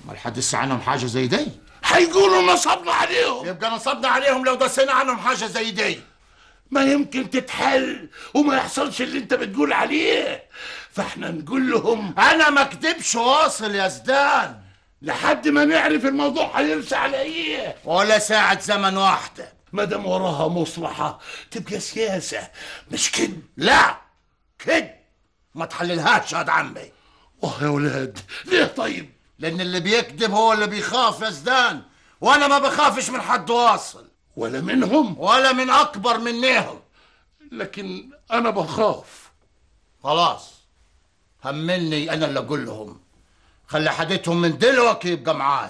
ما الحد لسه عنهم حاجه زي دي هيقولوا نصبنا عليهم يبقى نصبنا عليهم لو دسينا عنهم حاجه زي دي ما يمكن تتحل وما يحصلش اللي انت بتقول عليه فاحنا نقول لهم انا ما اكدبش واصل يا زدان لحد ما نعرف الموضوع هيرسى على ايه ولا ساعة زمن واحدة ما دام وراها مصلحة تبقى سياسة مش كده لا كده ما تحللهاش يا عمي اه يا ولاد ليه طيب لان اللي بيكذب هو اللي بيخاف يا زدان وانا ما بخافش من حد واصل ولا منهم ولا من اكبر منهم لكن انا بخاف خلاص همني انا اللي اقول لهم خلي حدتهم من دلوقتي يبقى معاي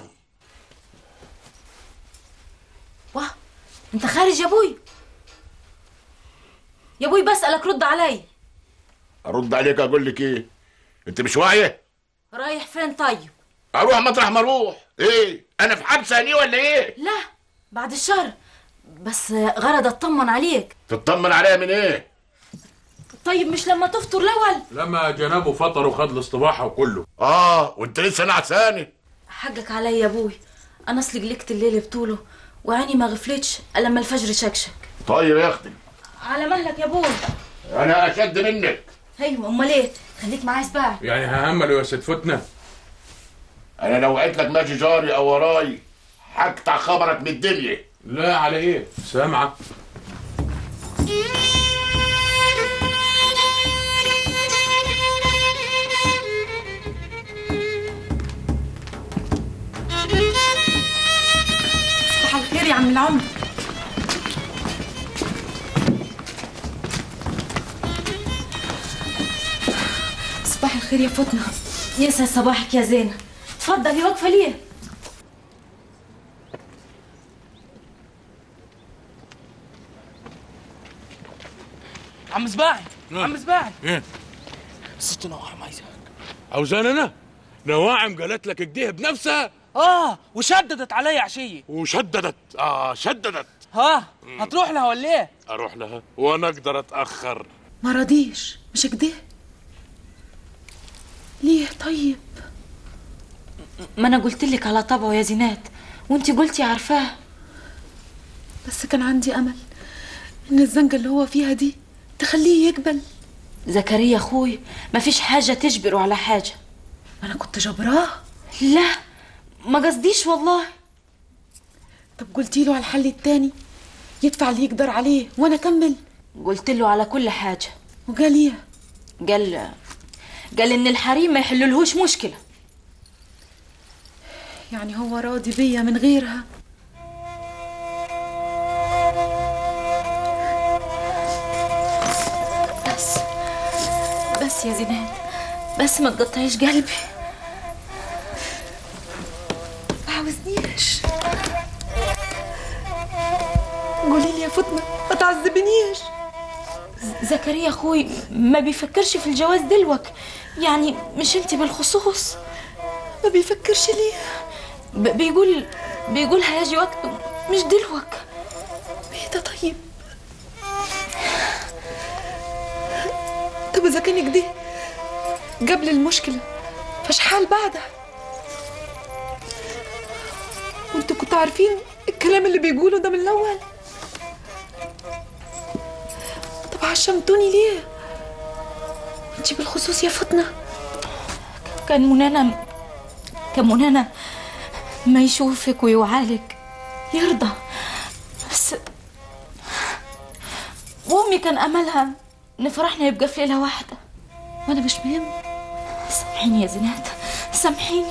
واه انت خارج يا ابوي يا ابوي بسألك رد علي ارد عليك اقول لك ايه انت مش واعيه رايح فين طيب اروح مطرح ما اروح ايه انا في حبسه هني ولا ايه لا بعد الشهر بس غرض اطمن عليك تطمن عليا من ايه طيب مش لما تفطر الاول لما جنابه فطر وخد الاصطباحه وكله اه وانت لسه نعساني حقك عليا يا ابوي انا اصلي قلقت الليل بطوله وعيني ما غفلتش الا لما الفجر شكشك طيب يا اختي على مهلك يا ابوي انا اشد منك ايوه امال ايه خليك معايا سباع يعني ههملوا يا ست فتنه انا لو وعدت لك ماشي جاري او وراي هقطع خبرك من الدنيا لا على ايه سامعه صباح الخير يا عم العمر صباح الخير يا فاطمة يسعد صباحك يا زينة تفضلي واقفة ليه؟ عم زباعي عم زباعي ايه ست نواعم عايزك عاوزان انا نواعم قالت لك كده بنفسها اه وشددت عليا عشيه وشددت اه شددت ها هتروح لها ولا ايه اروح لها وانا اقدر اتاخر ما راضيش مش كده ليه طيب ما انا قلت لك على طبعه يا زينات وانتي قلتي عارفاه بس كان عندي امل ان الزنقه اللي هو فيها دي تخليه يقبل زكريا اخوي مفيش حاجة تجبره على حاجة ما انا كنت جبراه لا ما قصديش والله طب قلتي له على الحل التاني يدفع اللي يقدر عليه وانا اكمل قلت له على كل حاجة وقال ايه قال قال ان الحريم ما يحللهوش مشكلة يعني هو راضي بيا من غيرها بس بس يا زينات بس ما تقطعيش قلبي ما عاوزنيش قولي لي يا فاطمه ما تعذبنيش زكريا اخوي ما بيفكرش في الجواز دلوك يعني مش انت بالخصوص ما بيفكرش ليه ب- بيقول بيقول هيجي وقت مش دلوك ايه ده طيب طب اذا كان كده قبل المشكله فشحال بعدها وانتوا كنتوا عارفين الكلام اللي بيقوله ده من الاول طب عشمتوني ليه انتي بالخصوص يا فاطمه كان منانا كان منانا ما يشوفك ويوعالك يرضى بس وامي كان املها ان فرحنا يبقى في ليله واحده وانا مش مهم سامحيني يا زينات سامحيني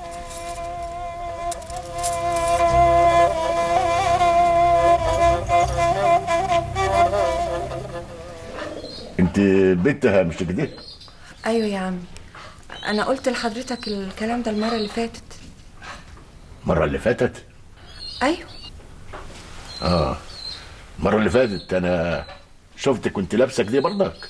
انت بنتها مش كده ايوه يا عمي انا قلت لحضرتك الكلام ده المره اللي فاتت المره اللي فاتت ايوه اه المره اللي فاتت انا شفتك كنت لابسه كده برضك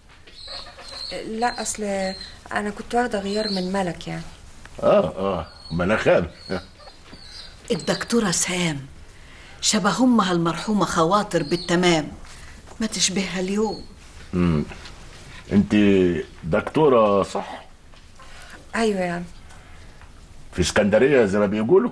لا اصل انا كنت واخده غيار من ملك يعني اه اه ما انا خاب الدكتورة سهام شبه أمها المرحومة خواطر بالتمام ما تشبهها اليوم امم انت دكتوره صح ايوه يا عمي في اسكندريه زي ما بيقولوا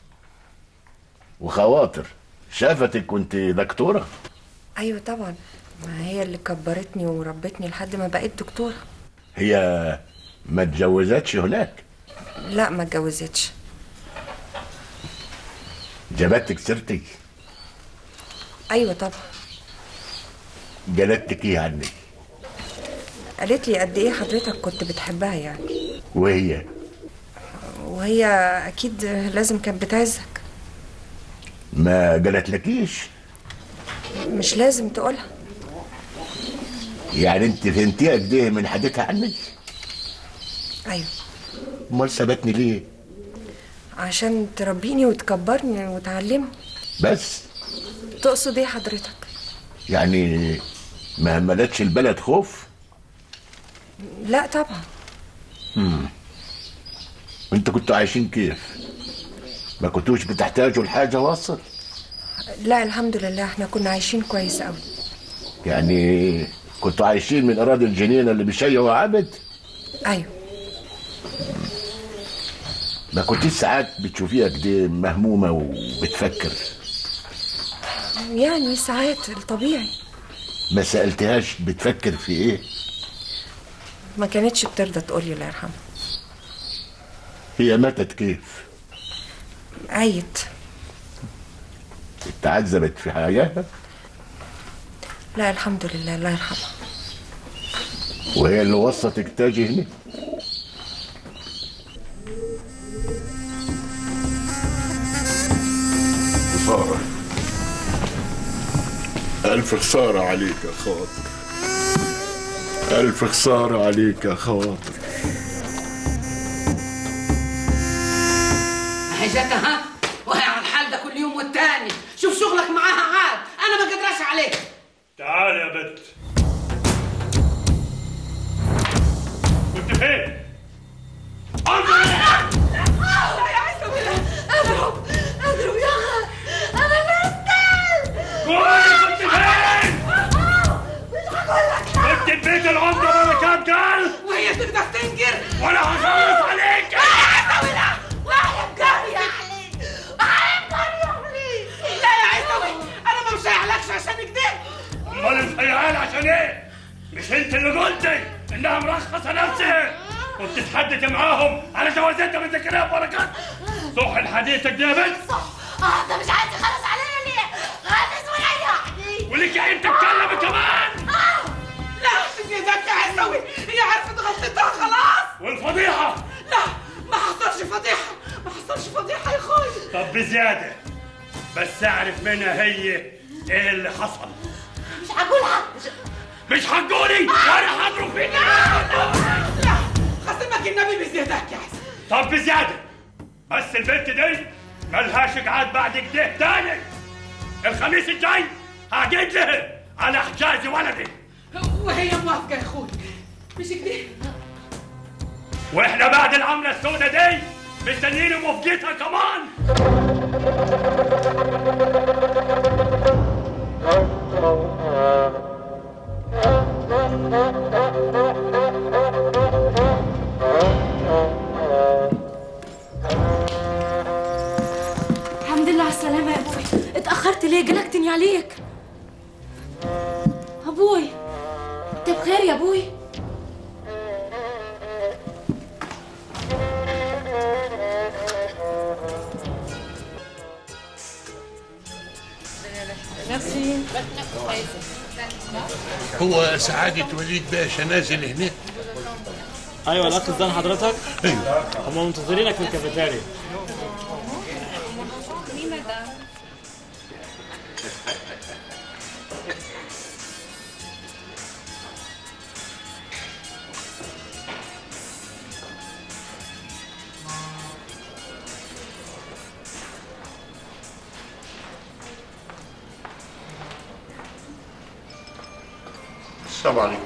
وخواطر شافتك كنت دكتوره ايوه طبعا ما هي اللي كبرتني وربتني لحد ما بقيت دكتوره هي ما اتجوزتش هناك لا ما اتجوزتش جابتك سيرتك ايوه طبعا جلدتك ايه عنك قالت لي قد ايه حضرتك كنت بتحبها يعني وهي وهي اكيد لازم كانت بتعزك ما قالتلكيش مش لازم تقولها يعني انت فهمتيها كده من حديثها عنك ايوه امال سابتني ليه عشان تربيني وتكبرني وتعلمني بس تقصد ايه حضرتك يعني ما هملتش البلد خوف لا طبعا انتوا كنتوا عايشين كيف ما كنتوش بتحتاجوا لحاجه واصل لا الحمد لله احنا كنا عايشين كويس قوي يعني كنتوا عايشين من اراضي الجنينه اللي بشيء وعبد ايوه ما كنتيش ساعات بتشوفيها كده مهمومه وبتفكر يعني ساعات الطبيعي ما سالتهاش بتفكر في ايه ما كانتش بترضى تقولي الله يرحمها هي ماتت كيف عيت اتعذبت في حياتها لا الحمد لله الله يرحمها وهي اللي وصتك تاجي هنا خسارة ألف خسارة عليك يا خاطر ألف خسارة عليك يا خاطر هي جاتها ها وهي على الحال ده كل يوم والتاني شوف شغلك معاها عاد انا ما قدراش عليك تعال يا بت كنت فين؟ اضرب اضرب يا اخي انا نزل قولي كنت فين؟ مش هقول لك كنت في بيت العمدة ولا كام قال؟ وهي تقدر تنكر ولا هخلص عليك لا يا عيسوي لا وحيم قاري يا علي وحيم قاري يا علي لا يا عيسوي انا ما مشيعلكش عشان كده امال مفيعان عشان ايه؟ مش انت اللي قلتي انها مرخصة نفسها وبتتحدث معاهم على جوازاتها من زكريا بركات صح الحديثك ده يا بنت اه انت مش عايز تخلص علينا ليه؟ غادس وريحني ولك عين تتكلم كمان لا في ايدك يا عيسوي هي عرفت غلطتها خلاص والفضيحة لا ما حصلش فضيحة ما حصلش فضيحة يا اخوي طب بزيادة بس اعرف منها هي ايه اللي حصل مش هقولها مش هتقولي وانا هضرب فيك لا خصمك النبي بزيادك يا عيسى طب بزيادة بس البنت دي ملهاش قعد بعد كده تاني الخميس الجاي هعقد لها على حجاز ولدي وهي موافقة يا اخوي مش كده واحنا بعد العملة السوداء دي مستنيين موافقتها كمان الحمد لله على السلامة يا أبوي اتأخرت ليه قلقتني عليك أبوي أنت بخير يا أبوي هو سعادة وليد باشا نازل هنا ايوه الاخ زان حضرتك ايوه هم منتظرينك في الكافيتيريا السلام عليكم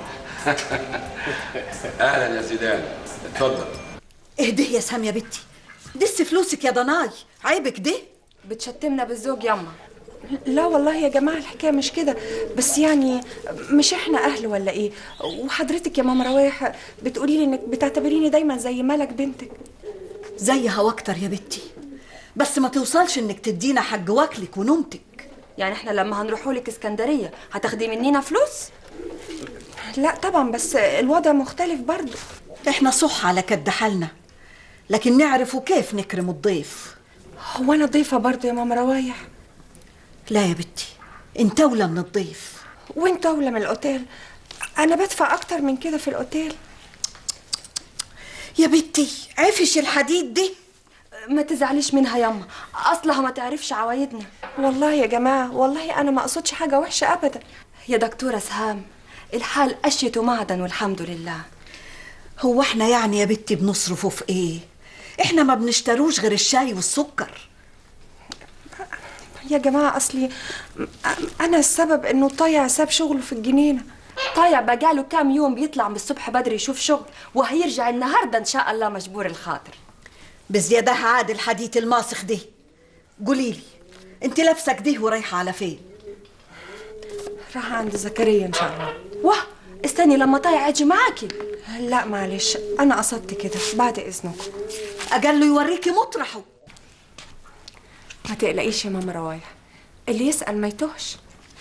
اهلا يا زيدان اتفضل اهدي يا سام يا بنتي دس فلوسك يا ضناي عيبك ده بتشتمنا بالزوج ياما لا والله يا جماعة الحكاية مش كده بس يعني مش احنا اهل ولا ايه وحضرتك يا ماما روايح بتقولي لي انك بتعتبريني دايما زي ملك بنتك زيها واكتر يا بنتي بس ما توصلش انك تدينا حق واكلك ونومتك يعني احنا لما هنروحوا لك اسكندريه هتاخدي مننا فلوس لا طبعا بس الوضع مختلف برضه احنا صح على كد حالنا لكن نعرف كيف نكرم الضيف هو انا ضيفه برضه يا ماما روايح لا يا بنتي انت اولى من الضيف وانت اولى من الاوتيل انا بدفع اكتر من كده في الاوتيل يا بنتي عفش الحديد دي ما تزعليش منها ياما اصلها ما تعرفش عوايدنا والله يا جماعه والله انا ما اقصدش حاجه وحشه ابدا يا دكتوره سهام الحال اشيت معدن والحمد لله هو احنا يعني يا بنتي بنصرفه في ايه احنا ما بنشتروش غير الشاي والسكر يا جماعه اصلي انا السبب انه طايع ساب شغله في الجنينه طايع بقاله كام يوم بيطلع من الصبح بدري يشوف شغل وهيرجع النهارده ان شاء الله مجبور الخاطر بزيادة عاد الحديث الماسخ ده قولي لي انت لابسه كده ورايحه على فين راح عند زكريا ان شاء الله واه استني لما طايع اجي معاكي لا معلش انا قصدت كده بعد اذنكم اقل له يوريكي مطرحه ما تقلقيش يا ماما روايح اللي يسال ما يتوهش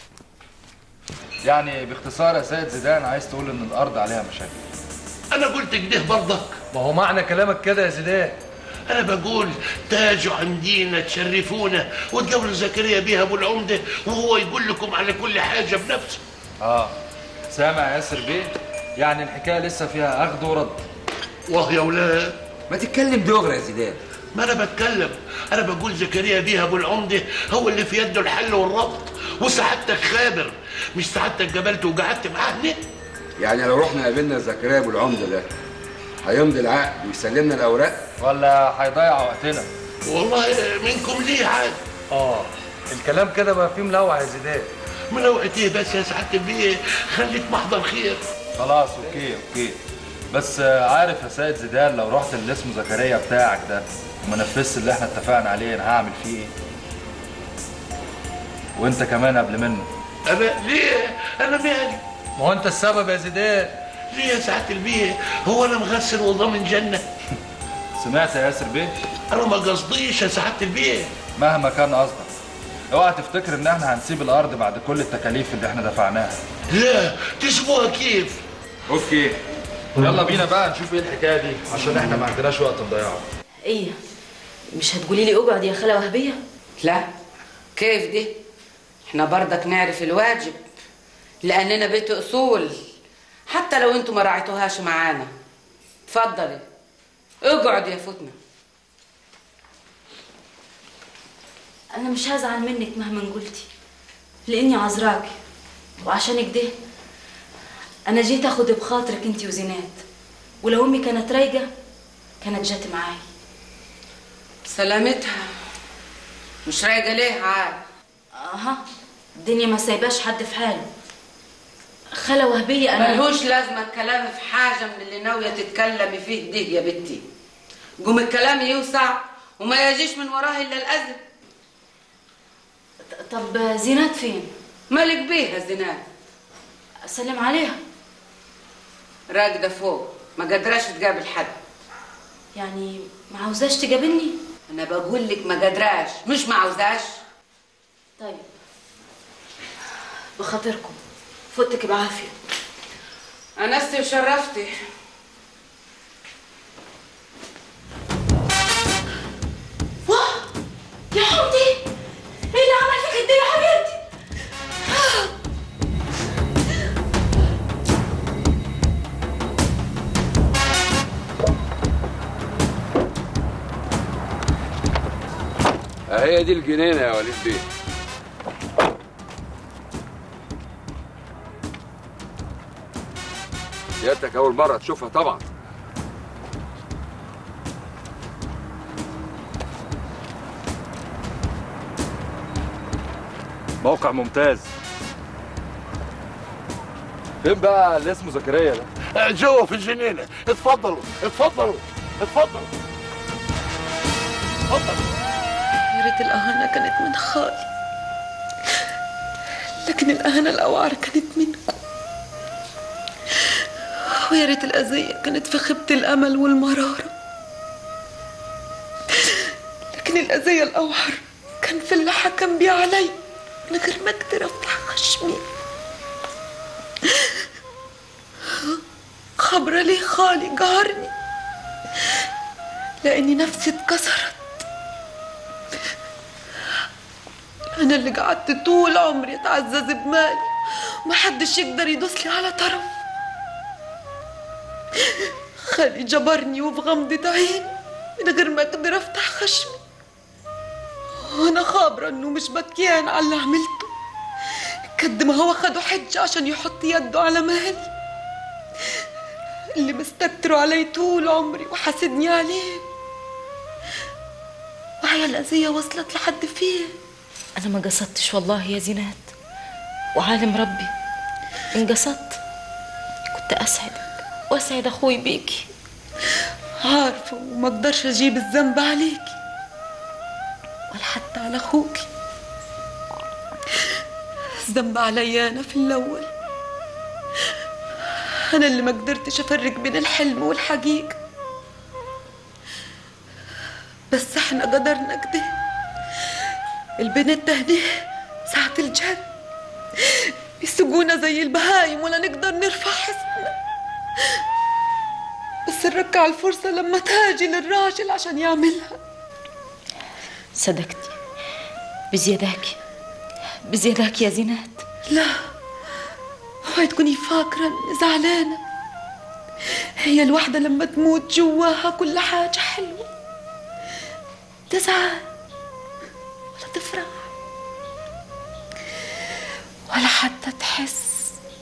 يعني باختصار يا سيد زيدان عايز تقول ان الارض عليها مشاكل انا قلت كده برضك ما هو معنى كلامك كده يا زيدان انا بقول تاجوا عندينا تشرفونا وتقابلوا زكريا بيها ابو العمده وهو يقول لكم على كل حاجه بنفسه اه سامع يا ياسر بيه يعني الحكايه لسه فيها اخذ ورد واه يا ولاد ما تتكلم دغري يا زيدان ما انا بتكلم انا بقول زكريا بيها ابو العمده هو اللي في يده الحل والربط وسعادتك خابر مش سعادتك قابلته وقعدت معاه هنا يعني لو رحنا قابلنا زكريا ابو العمده ده هيمضي العقد ويسلمنا الاوراق ولا هيضيع وقتنا والله منكم ليه عاد اه الكلام كده بقى فيه ملوع يا زيدان ملوعة ايه بس يا سعاده البيه خليك محضر خير خلاص اوكي اوكي بس آه، عارف يا سيد زيدان لو رحت اللي اسمه زكريا بتاعك ده وما نفذتش اللي احنا اتفقنا عليه انا هعمل فيه ايه وانت كمان قبل منه انا ليه انا مالي ما هو انت السبب يا زيدان ليه يا سعاده البيه هو انا مغسل وضامن جنه سمعت يا ياسر بيه انا ما قصديش يا سعاده البيه مهما كان قصدك اوعى تفتكر ان احنا هنسيب الارض بعد كل التكاليف اللي احنا دفعناها لا تسيبوها كيف اوكي يلا بينا بقى نشوف ايه الحكايه دي عشان احنا ما عندناش وقت نضيعه ايه مش هتقولي لي اقعد يا خاله وهبيه لا كيف دي احنا برضك نعرف الواجب لاننا بيت اصول حتى لو انتوا ما راعيتوهاش معانا اتفضلي اقعد يا فتنه انا مش هزعل منك مهما قلتي لاني عذراكي وعشان كده انا جيت اخد بخاطرك انتي وزينات ولو امي كانت رايقه كانت جات معاي سلامتها مش رايقه ليه عاد اها الدنيا ما سايباش حد في حاله خاله وهبيه انا ملهوش لازمه الكلام في حاجه من اللي ناويه تتكلمي فيه ده يا بنتي قوم الكلام يوسع وما يجيش من وراه الا الاذى طب زينات فين مالك بيها زينات اسلم عليها راقده فوق ما قادراش تقابل حد يعني ما عاوزاش تقابلني انا بقول لك ما قادراش مش ما عاوزاش طيب بخاطركم فوتك بعافيه انستي وشرفتي واه يا حمدي ايه اللي عمل فيك كده يا حبيبتي هي دي الجنينه يا وليد بيه سيادتك اول مره تشوفها طبعا موقع ممتاز فين بقى اللي اسمه زكريا ده جوه في الجنينه اتفضلوا اتفضلوا اتفضلوا اتفضلوا يا ريت الأهانة كانت من خالي لكن الأهانة الأوعر كانت منكم ويا ريت الأذية كانت في خيبة الأمل والمرارة يعني الأذية الأوحر كان في اللي حكم بيه علي من غير ما أقدر أفتح خشمي خبرة ليه خالي قهرني لأني نفسي اتكسرت أنا اللي قعدت طول عمري أتعزز بمالي ومحدش يقدر يدوس لي على طرف خالي جبرني وبغمضة عين من غير ما أقدر أفتح خشمي وأنا خابرة إنه مش بكيان على اللي عملته قد ما هو خده حجة عشان يحط يده على مالي اللي مستكتره علي طول عمري وحاسدني عليه وهي الأذية وصلت لحد فين أنا ما قصدتش والله يا زينات وعالم ربي إن قصدت كنت أسعدك وأسعد أخوي بيكي عارفة وما أقدرش أجيب الذنب عليكي ولا حتى على أخوكي الذنب عليا أنا في الأول أنا اللي ما قدرتش أفرق بين الحلم والحقيقة بس احنا قدرنا كده البنت تهديه ساعة الجد بيسوقونا زي البهايم ولا نقدر نرفع حسنا بس نركع الفرصة لما تاجي للراجل عشان يعملها صدقتي بزياداك بزياداك يا زينات لا اوعي تكوني فاكرة اني زعلانة هي الواحدة لما تموت جواها كل حاجة حلوة تزعل ولا تفرح ولا حتى تحس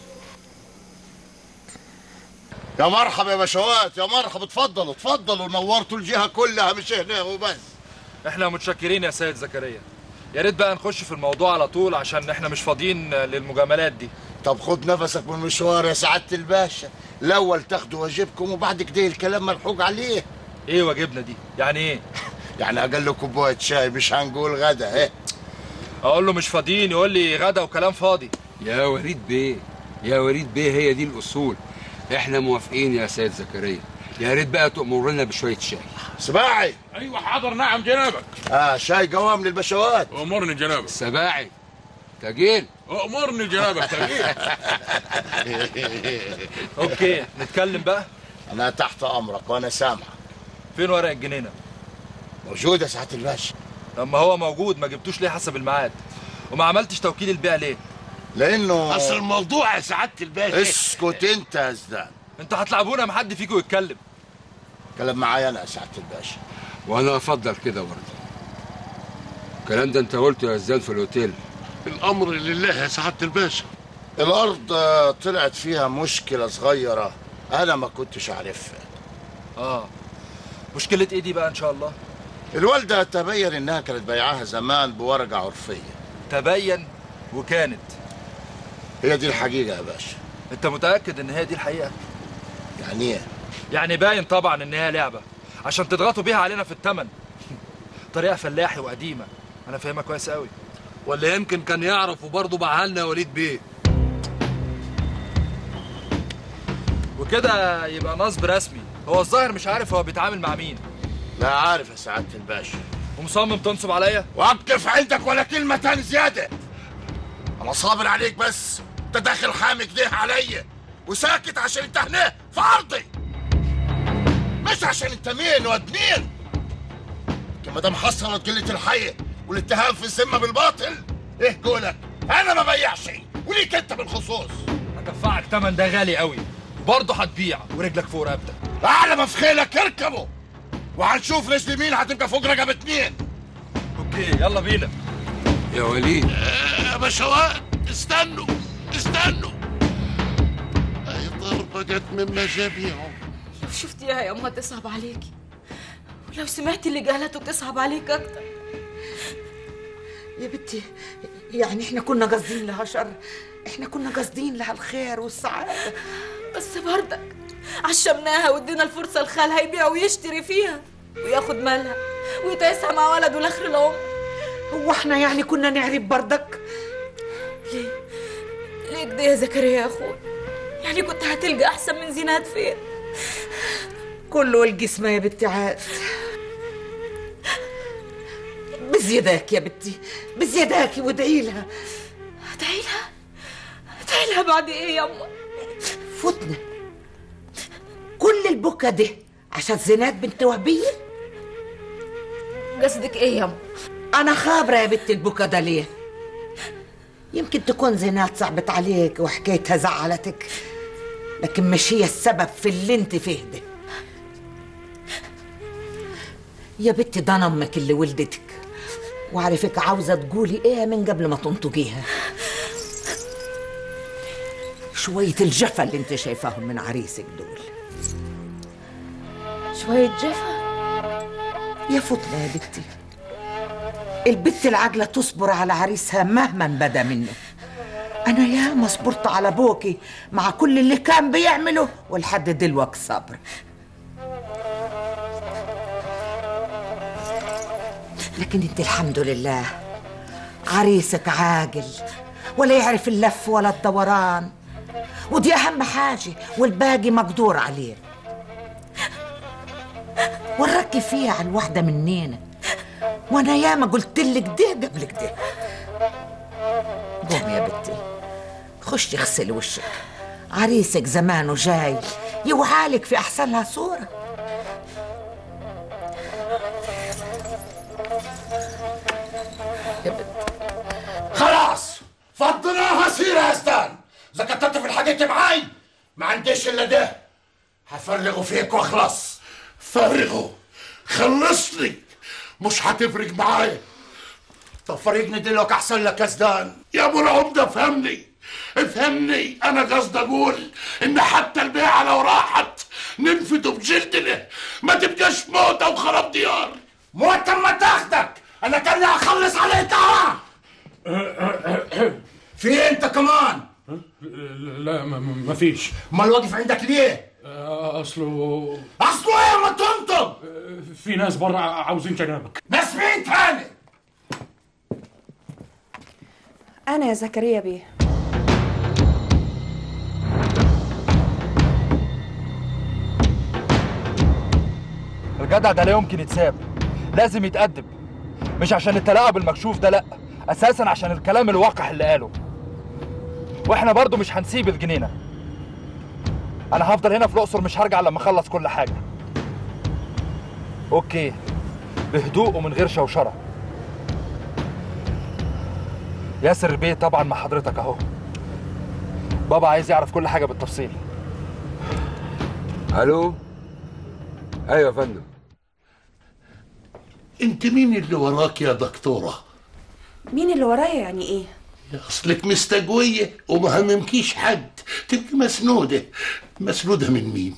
يا مرحبا يا باشوات يا مرحبا اتفضلوا اتفضلوا نورتوا الجهه كلها مش هنا وبس احنا متشكرين يا سيد زكريا يا ريت بقى نخش في الموضوع على طول عشان احنا مش فاضيين للمجاملات دي طب خد نفسك من المشوار يا سعاده الباشا الاول تاخدوا واجبكم وبعد كده الكلام ملحوق عليه ايه واجبنا دي يعني ايه يعني اقل كوبايه شاي مش هنقول غدا ايه اقول له مش فاضيين يقول لي غدا وكلام فاضي يا وليد بيه يا وليد بيه هي دي الاصول احنا موافقين يا سيد زكريا يا ريت بقى تأمر لنا بشويه شاي سباعي ايوه حاضر نعم جنابك اه شاي قوام للبشوات امرني جنابك سباعي تجيل امرني جنابك تجيل اوكي نتكلم بقى انا تحت امرك وانا سامعك فين ورق الجنينه موجود يا سعاده الباشا لما هو موجود ما جبتوش ليه حسب الميعاد وما عملتش توكيل البيع ليه لانه اصل الموضوع يا سعاده الباشا اسكت انت يا زدان انتوا هتلعبونا ما حد فيكم يتكلم كلام معايا انا يا سعاده الباشا وانا افضل كده برضه الكلام ده انت قلته يا زيان في الاوتيل الامر لله يا سعاده الباشا الارض آه، طلعت فيها مشكله صغيره انا ما كنتش عارفها اه مشكله ايه دي بقى ان شاء الله الوالده تبين انها كانت بيعاها زمان بورقه عرفيه تبين وكانت هي دي الحقيقه يا باشا انت متاكد ان هي دي الحقيقه يعني ايه يعني باين طبعا ان هي لعبه عشان تضغطوا بيها علينا في الثمن طريقه فلاحي وقديمه انا فاهمها كويس قوي ولا يمكن كان يعرف وبرضه باعها لنا يا وليد بيه وكده يبقى نصب رسمي هو الظاهر مش عارف هو بيتعامل مع مين لا عارف يا سعاده الباشا ومصمم تنصب عليا وقف عندك ولا كلمه تاني زياده انا صابر عليك بس انت داخل حامي كده عليا وساكت عشان انت هنا في ارضي مش عشان انت مين واد مين كما دام حصلت قله الحي والاتهام في الذمه بالباطل ايه قولك انا ما بيعش وليك انت بالخصوص هدفعك تمن ده غالي قوي وبرضه هتبيع ورجلك فوق رقبتك اعلى ما في خيلك اركبه وهنشوف رجل مين هتبقى فوق رقبه مين اوكي يلا بينا يا وليد يا باشوات استنوا استنوا هاي ضربه جت من مجابيعهم لو شفتيها يا أمها تصعب عليكي ولو سمعتي اللي قالته تصعب عليك أكتر يا بنتي يعني احنا كنا قاصدين لها شر احنا كنا قاصدين لها الخير والسعادة بس بردك عشمناها وادينا الفرصة لخالها يبيع ويشتري فيها وياخد مالها ويتعسها مع ولده لاخر العمر هو احنا يعني كنا نعرف بردك ليه؟ ليه كده يا زكريا يا اخوي؟ يعني كنت هتلقى احسن من زينات فين؟ كله والجسم يا بنتي عاد بزياداك يا بنتي بزياداك وادعي لها ادعي لها ادعي لها بعد ايه يا أما فتنا كل البكا ده عشان زينات بنت وهبية قصدك ايه يا أما أنا خابرة يا بنت البكا ده ليه يمكن تكون زينات صعبت عليك وحكايتها زعلتك لكن مش هي السبب في اللي انت فيه ده يا بنتي ده أنا امك اللي ولدتك وعارفك عاوزة تقولي ايه من قبل ما تنطقيها شوية الجفا اللي انت شايفاهم من عريسك دول شوية جفا يا فتنة يا بنتي البت العاقلة تصبر على عريسها مهما بدا منه أنا ياما صبرت على بوكي مع كل اللي كان بيعمله ولحد دلوقت صبر لكن انت الحمد لله عريسك عاقل ولا يعرف اللف ولا الدوران ودي أهم حاجة والباقي مقدور عليه ونركب فيها على الواحدة مننا وانا ياما قلت لك ده قبل كده قومي يا بنتي خشي اغسلي وشك عريسك زمانه جاي يوعالك في احسن لها صوره خلاص فضيناها سيرة يا ستان اذا كترت في الحاجات معاي ما عنديش الا ده هفرغه فيك واخلص فرغه خلصني مش هتفرق معايا طب فريقني دلوقتي احسن لك يا سدان يا ابو العمده افهمني افهمني انا قصدي اقول ان حتى البيعه لو راحت ننفده بجلدنا ما تبقاش موتة وخراب ديار موت ما تاخدك انا كاني اخلص عليك اهو في إيه انت كمان لا ما- ما ما فيش امال واقف عندك ليه آه، اصله اصله ايه ما تنطق في ناس بره عاوزين جنابك ناس مين تاني أنا يا زكريا بيه الجدع ده لا يمكن يتساب لازم يتأدب مش عشان التلاعب المكشوف ده لا اساسا عشان الكلام الوقح اللي قاله واحنا برضو مش هنسيب الجنينه انا هفضل هنا في الاقصر مش هرجع لما اخلص كل حاجه اوكي بهدوء ومن غير شوشره ياسر بيه طبعا مع حضرتك اهو بابا عايز يعرف كل حاجه بالتفصيل الو ايوه يا فندم انت مين اللي وراك يا دكتوره مين اللي ورايا يعني إيه؟ اصلك مستجويه وما هممكيش حد تبقي مسنوده مسنوده من مين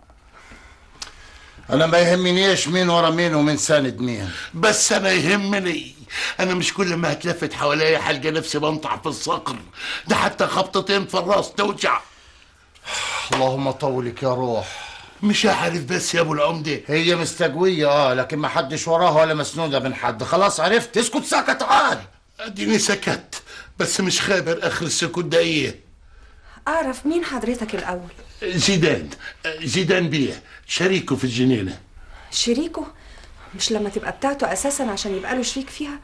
انا ما يهمنيش مين ورا مين ومين ساند مين بس انا يهمني انا مش كل ما هتلفت حواليا حلقه نفسي بنطع في الصقر ده حتى خبطتين في الراس توجع اللهم طولك يا روح مش عارف بس يا ابو العمده هي مستقوية اه لكن ما حدش وراها ولا مسنودة من حد خلاص عرفت اسكت ساكت عاد اديني سكت بس مش خابر اخر السكوت ده ايه أعرف مين حضرتك الأول زيدان زيدان بيه شريكه في الجنينه شريكه؟ مش لما تبقى بتاعته أساسا عشان يبقى له شريك فيها؟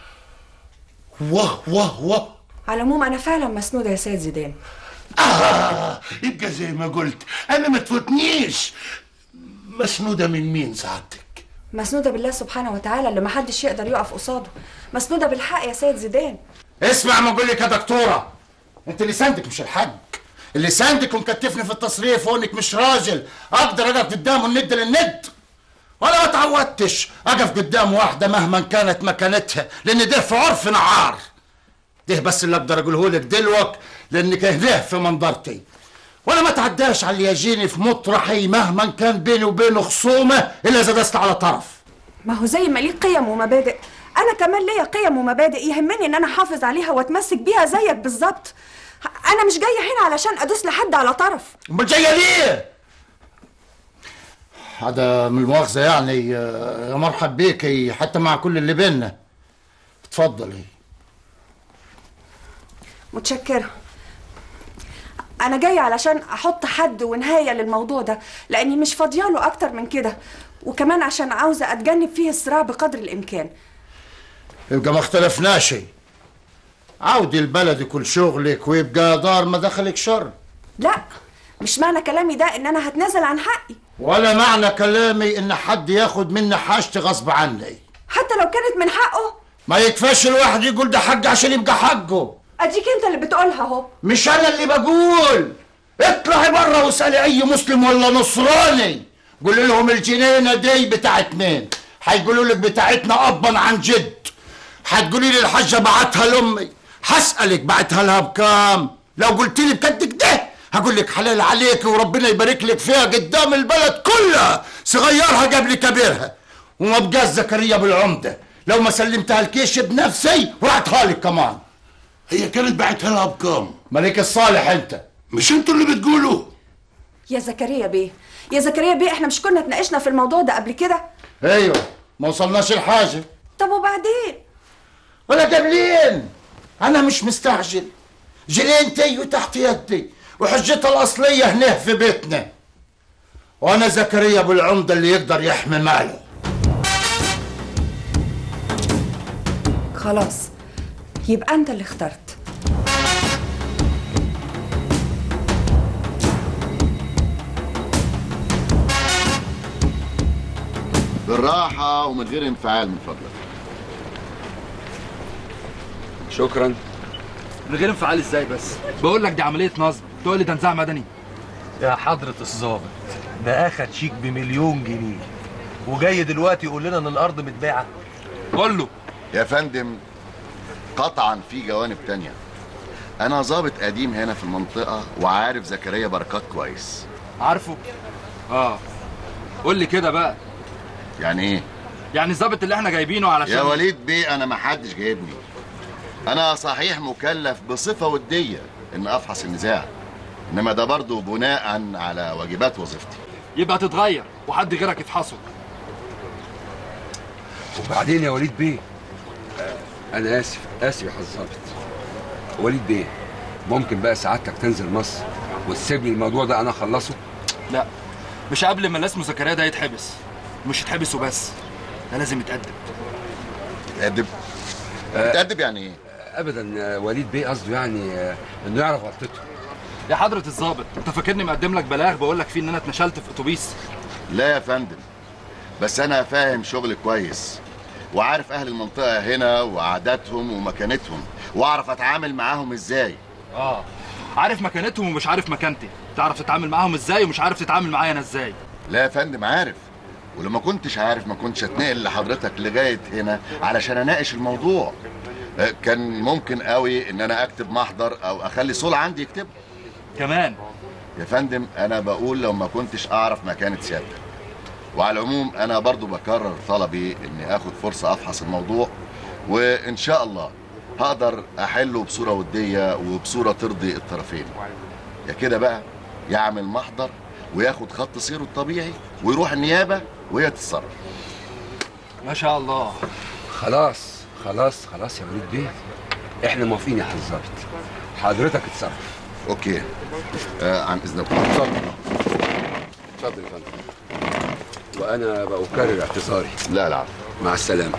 واه واه واه على العموم أنا فعلا مسنودة يا سيد زيدان آه يبقى زي ما قلت أنا ما تفوتنيش مسنودة من مين سعادتك؟ مسنودة بالله سبحانه وتعالى اللي محدش يقدر يقف قصاده مسنودة بالحق يا سيد زيدان اسمع ما اقول لك يا دكتورة انت لسانتك مش الحج اللي ساندك ومكتفني في التصريف وانك مش راجل اقدر اقف قدامه الند للند ولا ما اتعودتش اقف قدام واحده مهما كانت مكانتها لان ده في عرف نعار ده بس اللي اقدر اقوله لك دلوقتي لانك هنا في منظرتي وانا ما تعداش على اللي يجيني في مطرحي مهما كان بيني وبينه خصومه الا اذا دست على طرف ما هو زي ما ليه قيم ومبادئ أنا كمان ليا قيم ومبادئ يهمني إن أنا أحافظ عليها وأتمسك بيها زيك بالظبط أنا مش جاية هنا علشان أدوس لحد على طرف امال جايه ليه؟ هذا من المؤاخذة يعني آه، يا مرحب بيكي حتى مع كل اللي بينا اتفضلي متشكرة أنا جاية علشان أحط حد ونهاية للموضوع ده لأني مش فاضياله أكتر من كده وكمان عشان عاوزة أتجنب فيه الصراع بقدر الإمكان يبقى ما اختلفناش عودي البلد كل شغلك ويبقى دار ما دخلك شر لا مش معنى كلامي ده ان انا هتنازل عن حقي ولا معنى كلامي ان حد ياخد مني حاجتي غصب عني حتى لو كانت من حقه ما يكفاش الواحد يقول ده حق عشان يبقى حقه اديك انت اللي بتقولها اهو مش انا اللي بقول اطلعي بره واسالي اي مسلم ولا نصراني قولي لهم الجنينه دي بتاعت مين هيقولوا لك بتاعتنا ابا عن جد هتقولي لي الحاجه بعتها لامي هسالك بعتها لها بكام لو قلت لي بكدك ده هقول لك حلال عليك وربنا يبارك لك فيها قدام البلد كلها صغيرها قبل كبيرها وما بقاش زكريا بالعمده لو ما سلمتها الكيش بنفسي وبعتها لك كمان هي كانت بعتها لها بكام ملك الصالح انت مش انتوا اللي بتقولوا يا زكريا بيه يا زكريا بيه احنا مش كنا اتناقشنا في الموضوع ده قبل كده ايوه ما وصلناش لحاجه طب وبعدين ولا قبلين انا مش مستعجل جنينتي وتحت يدي وحجتها الاصليه هنا في بيتنا وانا زكريا ابو العمده اللي يقدر يحمي ماله خلاص يبقى انت اللي اخترت بالراحة ومن غير انفعال من فضلك شكرا من غير انفعال ازاي بس بقول لك دي عمليه نصب تقول لي ده نزاع مدني يا حضرة الظابط ده اخد شيك بمليون جنيه وجاي دلوقتي يقول لنا ان الارض متباعه قول له يا فندم قطعا في جوانب تانية أنا ظابط قديم هنا في المنطقة وعارف زكريا بركات كويس عارفه اه قول لي كده بقى يعني إيه؟ يعني الظابط اللي احنا جايبينه علشان يا وليد بيه أنا ما حدش جايبني أنا صحيح مكلف بصفة ودية إن أفحص النزاع إنما ده برضه بناء على واجبات وظيفتي يبقى تتغير وحد غيرك يفحصه وبعدين يا وليد بيه آه، انا اسف اسف يا حضرتك وليد بيه ممكن بقى سعادتك تنزل مصر وتسيب لي الموضوع ده انا اخلصه لا مش قبل ما اللي اسمه زكريا ده يتحبس مش يتحبس وبس ده لازم يتأدب يتأدب يتأدب يعني ايه؟ ابدا آه، وليد بيه قصده يعني آه، انه يعرف غلطته يا حضرة الظابط انت فاكرني مقدم لك بلاغ بقول لك فيه ان انا اتنشلت في اتوبيس لا يا فندم بس انا فاهم شغل كويس وعارف اهل المنطقه هنا وعاداتهم ومكانتهم واعرف اتعامل معاهم ازاي اه عارف مكانتهم ومش عارف مكانتي تعرف تتعامل معاهم ازاي ومش عارف تتعامل معايا انا ازاي لا يا فندم عارف ولما كنتش عارف ما كنتش اتنقل لحضرتك لغايه هنا علشان اناقش الموضوع آه، كان ممكن قوي ان انا اكتب محضر او اخلي صول عندي يكتبه كمان يا فندم انا بقول لو ما كنتش اعرف مكانة سيادتك وعلى العموم انا برضو بكرر طلبي اني اخد فرصة افحص الموضوع وان شاء الله هقدر احله بصورة ودية وبصورة ترضي الطرفين يا كده بقى يعمل محضر وياخد خط سيره الطبيعي ويروح النيابة وهي تتصرف ما شاء الله خلاص خلاص خلاص يا وليد بيه احنا موافقين يا حضرتك حضرتك اتصرف اوكي آه عن اذنكم اتفضل اتفضل يا فندم وانا بكرر اعتذاري لا لا مع السلامه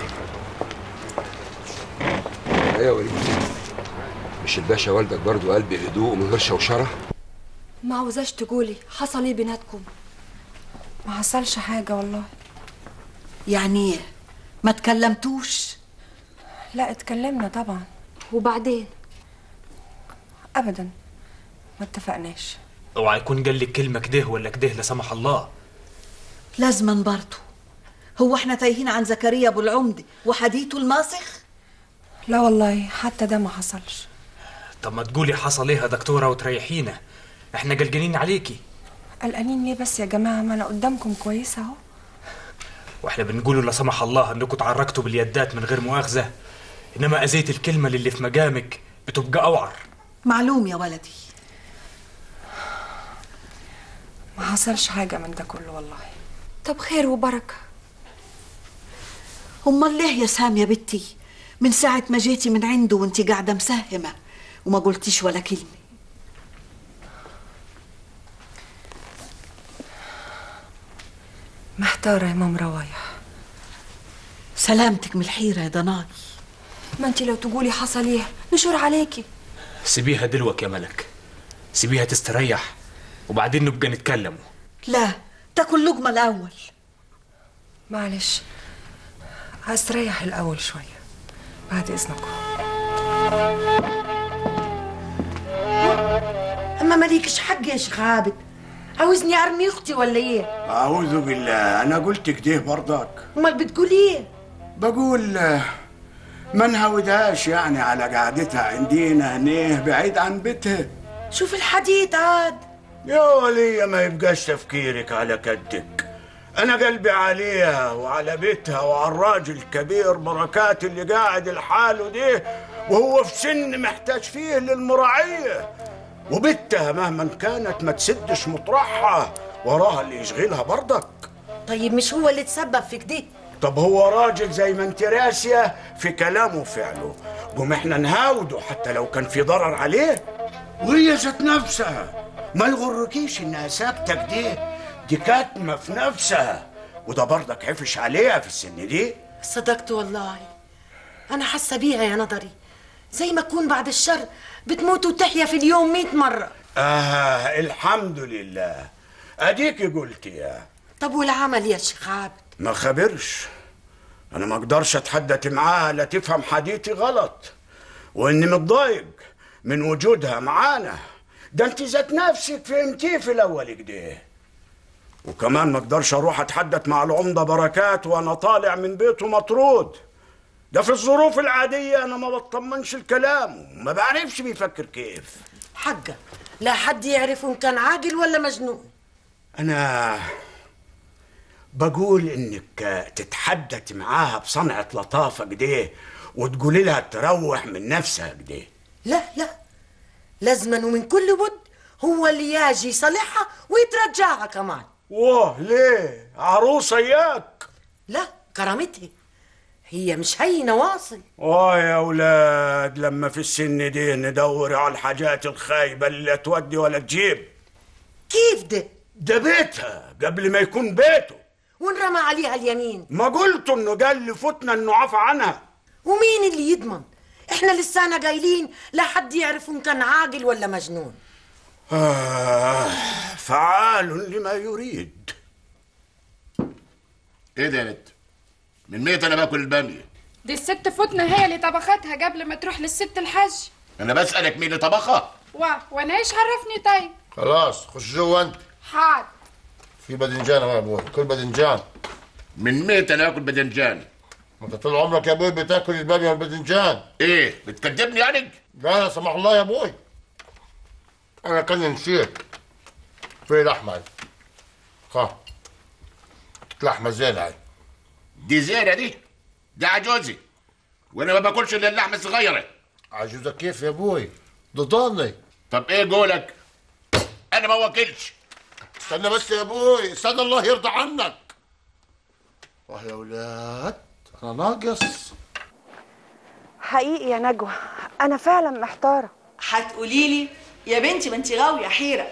ايه يا وليد مش الباشا والدك برضو قلب هدوء ومن غير شوشره ما عاوزاش تقولي حصل ايه بيناتكم ما حصلش حاجة والله يعني ما تكلمتوش لا اتكلمنا طبعا وبعدين ابدا ما اتفقناش اوعى يكون قال لك كلمه كده ولا كده لا سمح الله لازما برضه هو احنا تايهين عن زكريا ابو العمدة وحديثه الماسخ لا والله حتى ده ما حصلش طب ما تقولي حصل ايه يا دكتوره وتريحينا احنا قلقانين عليكي قلقانين ليه بس يا جماعة ما انا قدامكم كويسة اهو واحنا بنقول لا سمح الله انكم اتعركتوا باليدات من غير مؤاخذه انما اذيت الكلمه اللي في مقامك بتبقى اوعر معلوم يا ولدي ما حصلش حاجة من ده كله والله طب خير وبركة امال ليه يا سام يا بنتي من ساعة ما جيتي من عنده وانت قاعدة مسهمة وما قلتيش ولا كلمة محتارة يا مام روايح سلامتك من الحيرة يا ضناي ما انت لو تقولي حصل ايه نشور عليكي سيبيها دلوك يا ملك سيبيها تستريح وبعدين نبقى نتكلموا لا تاكل لقمة الأول معلش هستريح الاول شويه بعد اذنكم اما ماليكش حق يا شيخ عابد عاوزني ارمي اختي ولا ايه أعوذ بالله أنا قلت كده برضك امال بتقول ايه بقول آه، ما نهودهاش يعني على قعدتها عندنا هنيه بعيد عن بيتها شوف الحديد عاد يا ولية ما يبقاش تفكيرك على كدك أنا قلبي عليها وعلى بيتها وعلى الراجل الكبير بركات اللي قاعد لحاله ده وهو في سن محتاج فيه للمراعية وبنتها مهما كانت ما تسدش مطرحها وراها اللي يشغلها برضك طيب مش هو اللي تسبب في كده طب هو راجل زي ما انت راسية في كلامه وفعله قوم احنا نهاوده حتى لو كان في ضرر عليه وهي ذات نفسها ما يغركيش انها ساكتة كده دي كاتمة في نفسها وده برضك عفش عليها في السن دي صدقت والله انا حاسه بيها يا نظري زي ما تكون بعد الشر بتموت وتحيا في اليوم مئة مرة آه الحمد لله اديكي قلتي يا طب والعمل يا شيخ عابد ما خبرش انا ما اقدرش اتحدث معاها لا تفهم حديثي غلط واني متضايق من وجودها معانا ده انت ذات نفسك فهمتيه في الاول كده وكمان ما اقدرش اروح اتحدث مع العمده بركات وانا طالع من بيته مطرود ده في الظروف العاديه انا ما بطمنش الكلام وما بعرفش بيفكر كيف حقه لا حد يعرف ان كان عاقل ولا مجنون أنا بقول إنك تتحدث معاها بصنعة لطافة كده وتقولي لها تروح من نفسها كده لا لا لازما ومن كل ود هو اللي يجي يصلحها ويترجعها كمان واه ليه عروسة إياك لا كرامتها هي مش هينة واصل آه يا أولاد لما في السن دي ندور على الحاجات الخايبة اللي لا تودي ولا تجيب كيف ده؟ ده بيتها قبل ما يكون بيته ونرمى عليها اليمين ما قلت إنه قال لفتنا إنه عفى عنها ومين اللي يضمن احنا لسانا قايلين لا حد يعرف ان كان عاقل ولا مجنون آه فعال لما يريد ايه ده يا نت من ميت انا باكل الباميه دي الست فتنة هي اللي طبختها قبل ما تروح للست الحج انا بسالك مين اللي طبخها و... وانا ايش عرفني طيب خلاص خش جوه انت حاضر في باذنجان يا ابوي كل باذنجان من ميت انا اكل باذنجان ما انت طول عمرك يا ابوي بتاكل الباميه والباذنجان ايه بتكذبني يعني لا لا سمح الله يا ابوي انا كان نسيت في لحمه هاي. ها لحمه زينه هاي دي زينه دي دي عجوزي وانا ما باكلش الا اللحمه الصغيره عجوزك كيف يا ابوي ده ضاني طب ايه قولك انا ما واكلش استنى بس يا ابوي استنى الله يرضى عنك واه يا اولاد انا ناقص حقيقي يا نجوى انا فعلا محتاره هتقولي لي يا بنتي ما انت غاويه حيره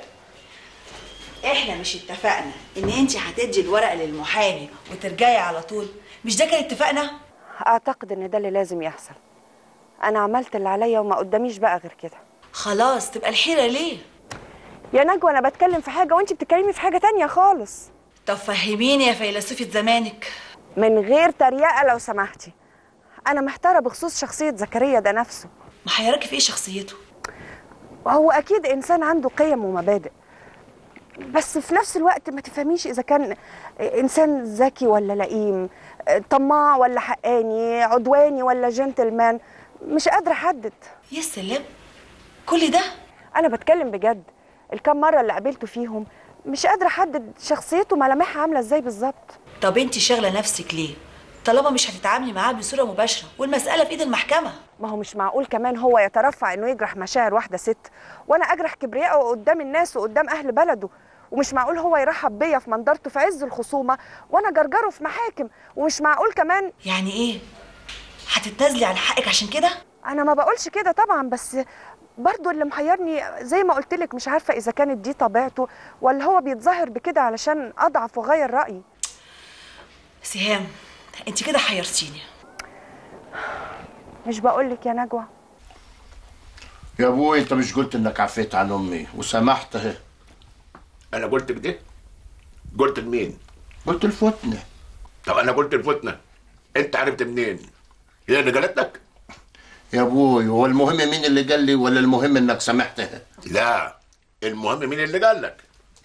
احنا مش اتفقنا ان انت هتدي الورق للمحامي وترجعي على طول مش ده كان اتفاقنا اعتقد ان ده اللي لازم يحصل انا عملت اللي عليا وما قداميش بقى غير كده خلاص تبقى الحيره ليه يا نجوى انا بتكلم في حاجه وانت بتتكلمي في حاجه تانية خالص طب فهميني يا فيلسوفة زمانك من غير تريقه لو سمحتي انا محتاره بخصوص شخصيه زكريا ده نفسه محيرك في ايه شخصيته وهو اكيد انسان عنده قيم ومبادئ بس في نفس الوقت ما تفهميش اذا كان انسان ذكي ولا لئيم طماع ولا حقاني عدواني ولا جنتلمان مش قادره احدد يا سلام كل ده انا بتكلم بجد الكام مره اللي قابلته فيهم مش قادره احدد شخصيته ملامحها عامله ازاي بالظبط طب انت شاغله نفسك ليه طالما مش هتتعاملي معاه بصوره مباشره والمساله في ايد المحكمه ما هو مش معقول كمان هو يترفع انه يجرح مشاعر واحده ست وانا اجرح كبريائه قدام الناس وقدام اهل بلده ومش معقول هو يرحب بيا في منظرته في عز الخصومه وانا جرجره في محاكم ومش معقول كمان يعني ايه هتتنازلي عن حقك عشان كده انا ما بقولش كده طبعا بس برضو اللي محيرني زي ما قلت لك مش عارفه اذا كانت دي طبيعته ولا هو بيتظاهر بكده علشان اضعف واغير رايي سهام انت كده حيرتيني مش بقولك يا نجوى يا ابوي انت مش قلت انك عفيت عن امي وسامحت اهي انا قلت كده قلت لمين قلت الفتنه طب انا قلت الفتنه انت عرفت منين هي اللي قالت لك يا ابوي هو المهم مين اللي قال لي ولا المهم انك سامحتها لا المهم مين اللي قال لك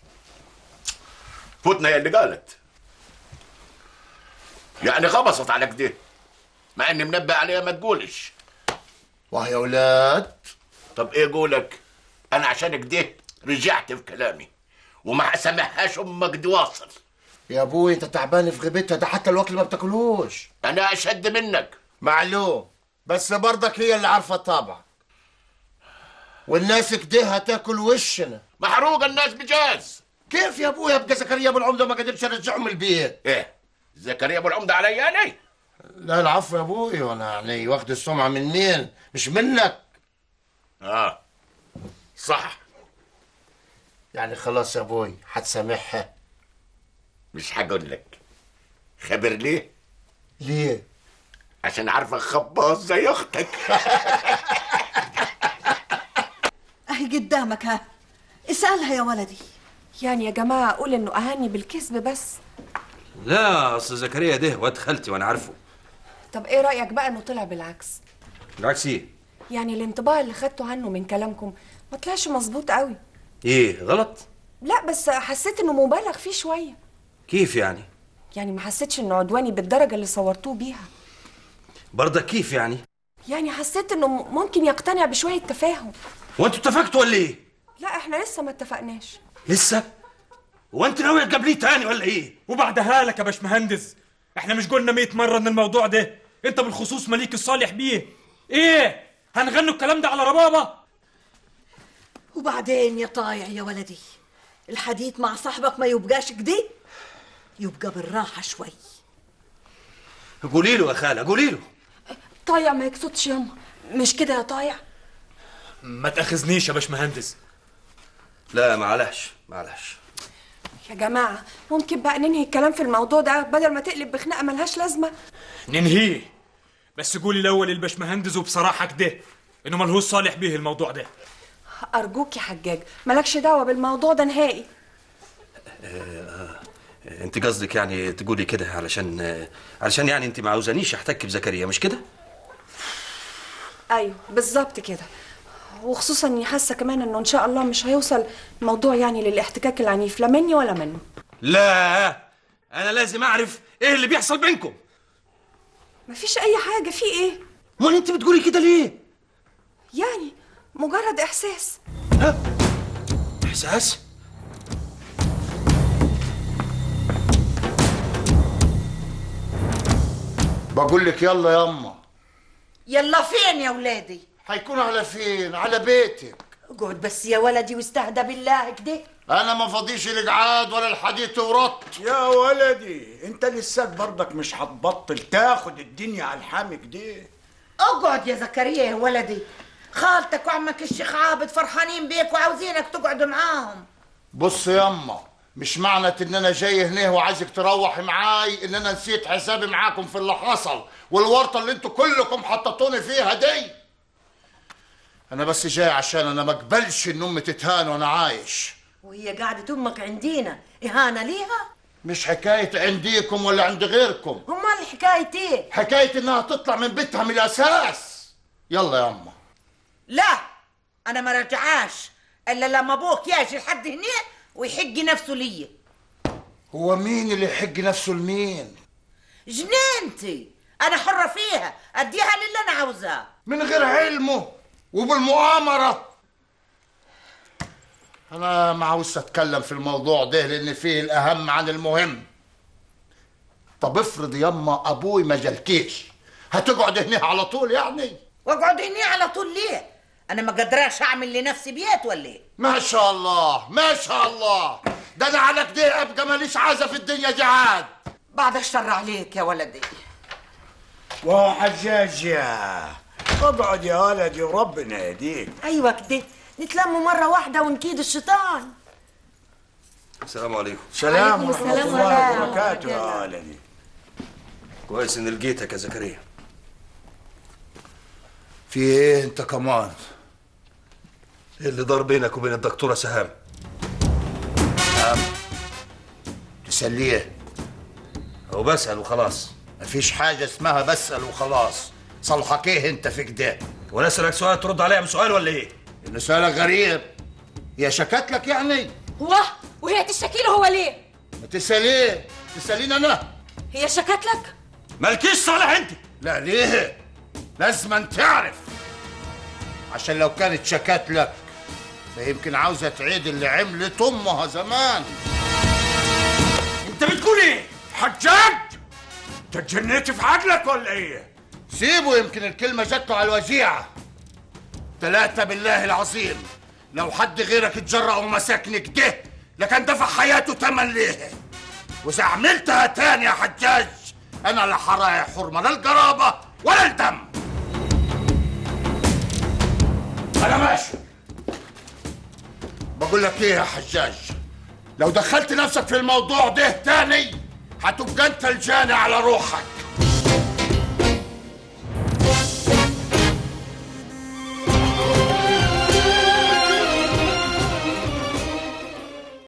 فتنه هي اللي قالت يعني خبصت على كده مع اني منبه عليها ما تقولش واه يا ولاد طب ايه قولك انا عشان كده رجعت في كلامي وما سامحهاش امك دي واصل يا ابوي انت تعبان في غيبتها ده حتى الوكل ما بتاكلوش انا اشد منك معلوم بس برضك هي اللي عارفه الطبع والناس كده هتاكل وشنا محروقه الناس بجاز كيف يا ابويا يبقى زكريا ابو العمده ما قدرش ارجعه من البيت ايه زكريا ابو العمده علي انا لا العفو يا ابوي وانا يعني واخد السمعه من مين مش منك اه صح يعني خلاص يا ابوي هتسامحها مش هقول لك خبر ليه ليه عشان عارفك خباص زي اختك اهي قدامك ها اسألها يا ولدي يعني يا جماعة أقول إنه أهاني بالكذب بس لا اصل زكريا ده واد خالتي وانا عارفه طب إيه رأيك بقى إنه طلع بالعكس بالعكس ايه يعني الانطباع اللي خدته عنه من كلامكم ما طلعش مظبوط قوي ايه غلط لا بس حسيت إنه مبالغ فيه شوية كيف يعني يعني ما حسيتش إنه عدواني بالدرجة اللي صورتوه بيها برضك كيف يعني يعني حسيت إنه م- ممكن يقتنع بشوية تفاهم وانتوا اتفقتوا ولا ايه لا إحنا لسه ما اتفقناش لسه هو انت ناوي تقابليه تاني ولا ايه وبعدها لك يا باشمهندس احنا مش قلنا 100 مره ان الموضوع ده انت بالخصوص مليك الصالح بيه ايه هنغنوا الكلام ده على ربابه وبعدين يا طايع يا ولدي الحديث مع صاحبك ما يبقاش كده يبقى بالراحة شوي قولي له يا خاله قولي له طايع ما يقصدش ياما مش كده يا طايع ما تاخذنيش يا باشمهندس لا معلش معلش يا جماعة ممكن بقى ننهي الكلام في الموضوع ده بدل ما تقلب بخناقة ملهاش لازمة ننهيه بس قولي الاول الباشمهندس وبصراحه كده انه ملهوش صالح بيه الموضوع ده أرجوك يا حجاج مالكش دعوة بالموضوع ده نهائي آه، انت قصدك يعني تقولي كده علشان آه، علشان يعني انت ما عاوزانيش احتك بزكريا مش كده أيوه بالظبط كده وخصوصا اني حاسه كمان انه ان شاء الله مش هيوصل الموضوع يعني للاحتكاك العنيف لا مني ولا منه لا انا لازم اعرف ايه اللي بيحصل بينكم مفيش اي حاجه في ايه امال انت بتقولي كده ليه يعني مجرد احساس احساس بقول لك يلا ياما يلا فين يا ولادي هيكون على فين على بيتك اقعد بس يا ولدي واستهدى بالله كده انا ما فاضيش القعاد ولا الحديث ورط يا ولدي انت لساك برضك مش هتبطل تاخد الدنيا على الحامي كده اقعد يا زكريا يا ولدي خالتك وعمك الشيخ عابد فرحانين بيك وعاوزينك تقعد معاهم بص ياما مش معنى ان انا جاي هنا وعايزك تروحي معاي ان انا نسيت حسابي معاكم في اللي حصل والورطه اللي انتوا كلكم حطيتوني فيها دي انا بس جاي عشان انا ما اقبلش ان امي تتهان وانا عايش وهي قاعدة امك عندينا اهانة ليها مش حكايه عنديكم ولا عند غيركم امال الحكاية ايه حكايه انها تطلع من بيتها من الاساس يلا يا اما لا انا ما رجعاش الا لما ابوك يجي لحد هنا ويحج نفسه ليا هو مين اللي يحج نفسه لمين جنينتي انا حرة فيها اديها للي انا عاوزاه من غير علمه وبالمؤامرة أنا ما عاوز أتكلم في الموضوع ده لأن فيه الأهم عن المهم طب افرض يما أبوي ما جالكيش هتقعد هنا على طول يعني واقعد هنا على طول ليه انا ما قدراش اعمل لنفسي بيت ولا ايه ما شاء الله ما شاء الله ده أنا على كده أبقى ماليش عازة في الدنيا جعاد بعد الشر عليك يا ولدي وهو حجاج يا اقعد يا ولدي وربنا يهديك ايوه كده نتلموا مرة واحدة ونكيد الشيطان السلام عليكم سلام عليكم ورحمة السلام الله ورحمة وبركاته الله. يا ولدي كويس ان لقيتك يا زكريا في ايه انت كمان إيه اللي دار بينك وبين الدكتورة سهام نعم تسليه وبسأل وخلاص مفيش حاجة اسمها بسأل وخلاص صلحك ايه انت في كده وانا اسألك سؤال ترد عليا بسؤال ولا ايه؟ انه سؤالك غريب هي شكت لك يعني واه وهي تشتكي له هو ليه؟ ما تسأليه تسأليني انا هي شكت لك؟ مالكيش صالح انت لا ليه لازم تعرف عشان لو كانت شكت لك فيمكن عاوزة تعيد اللي عملت امها زمان انت بتقول ايه حجاج انت اتجنيت في عقلك ولا ايه سيبه يمكن الكلمة جات له على الوجيعة ثلاثة بالله العظيم لو حد غيرك اتجرأ ومسكني كده لكان دفع حياته تمن ليه وإذا عملتها تاني يا حجاج أنا لا حرايا حرمة لا القرابة ولا الدم أنا ماشي بقول لك إيه يا حجاج لو دخلت نفسك في الموضوع ده تاني هتبقى أنت الجاني على روحك